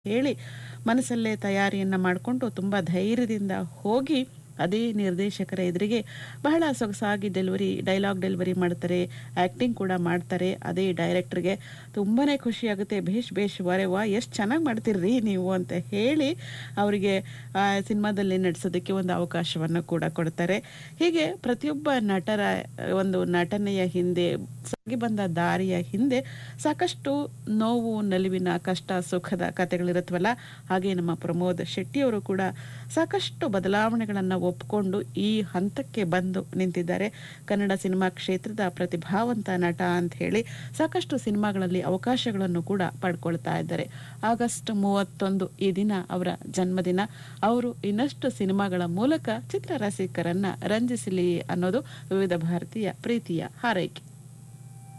ಹೇಳಿ ಮನಸ್ಸಲ್ಲೇ ತಯಾರಿಯನ್ನು ಮಾಡಿಕೊಂಡು ತುಂಬ ಧೈರ್ಯದಿಂದ ಹೋಗಿ ಅದೇ ನಿರ್ದೇಶಕರ ಎದುರಿಗೆ ಬಹಳ ಸೊಗಸಾಗಿ ಡೆಲಿವರಿ ಡೈಲಾಗ್ ಡೆಲಿವರಿ ಮಾಡ್ತಾರೆ ಆ್ಯಕ್ಟಿಂಗ್ ಕೂಡ ಮಾಡ್ತಾರೆ ಅದೇ ಡೈರೆಕ್ಟ್ರಿಗೆ ತುಂಬಾ ಖುಷಿಯಾಗುತ್ತೆ ಭೇಷ್ ಭೇಷ್ ವರೆ ವಾ ಎಷ್ಟು ಚೆನ್ನಾಗಿ ಮಾಡ್ತೀರ್ರಿ ನೀವು ಅಂತ ಹೇಳಿ ಅವರಿಗೆ ಆ ಸಿನಿಮಾದಲ್ಲಿ ನಟಿಸೋದಕ್ಕೆ ಒಂದು ಅವಕಾಶವನ್ನು ಕೂಡ ಕೊಡ್ತಾರೆ ಹೀಗೆ ಪ್ರತಿಯೊಬ್ಬ ನಟರ ಒಂದು ನಟನೆಯ ಹಿಂದೆ ಸಾಗಿ ಬಂದ ದಾರಿಯ ಹಿಂದೆ ಸಾಕಷ್ಟು ನೋವು ನಲಿವಿನ ಕಷ್ಟ ಸುಖದ ಕಥೆಗಳಿರುತ್ತವಲ್ಲ ಹಾಗೆ ನಮ್ಮ ಪ್ರಮೋದ್ ಶೆಟ್ಟಿಯವರು ಕೂಡ ಸಾಕಷ್ಟು ಬದಲಾವಣೆಗಳನ್ನು ಒಪ್ಪಿಕೊಂಡು ಈ ಹಂತಕ್ಕೆ ಬಂದು ನಿಂತಿದ್ದಾರೆ ಕನ್ನಡ ಸಿನಿಮಾ ಕ್ಷೇತ್ರದ ಪ್ರತಿಭಾವಂತ ನಟ ಅಂತ ಹೇಳಿ ಸಾಕಷ್ಟು ಸಿನಿಮಾಗಳಲ್ಲಿ ಅವಕಾಶಗಳನ್ನು ಕೂಡ ಪಡ್ಕೊಳ್ತಾ ಇದ್ದಾರೆ ಆಗಸ್ಟ್ ಮೂವತ್ತೊಂದು ಈ ದಿನ ಅವರ ಜನ್ಮದಿನ ಅವರು ಇನ್ನಷ್ಟು ಸಿನಿಮಾಗಳ ಮೂಲಕ ಚಿತ್ರರಸಿಕರನ್ನ ರಂಜಿಸಲಿ ಅನ್ನೋದು ವಿವಿಧ ಭಾರತೀಯ ಪ್ರೀತಿಯ ಹಾರೈಕೆ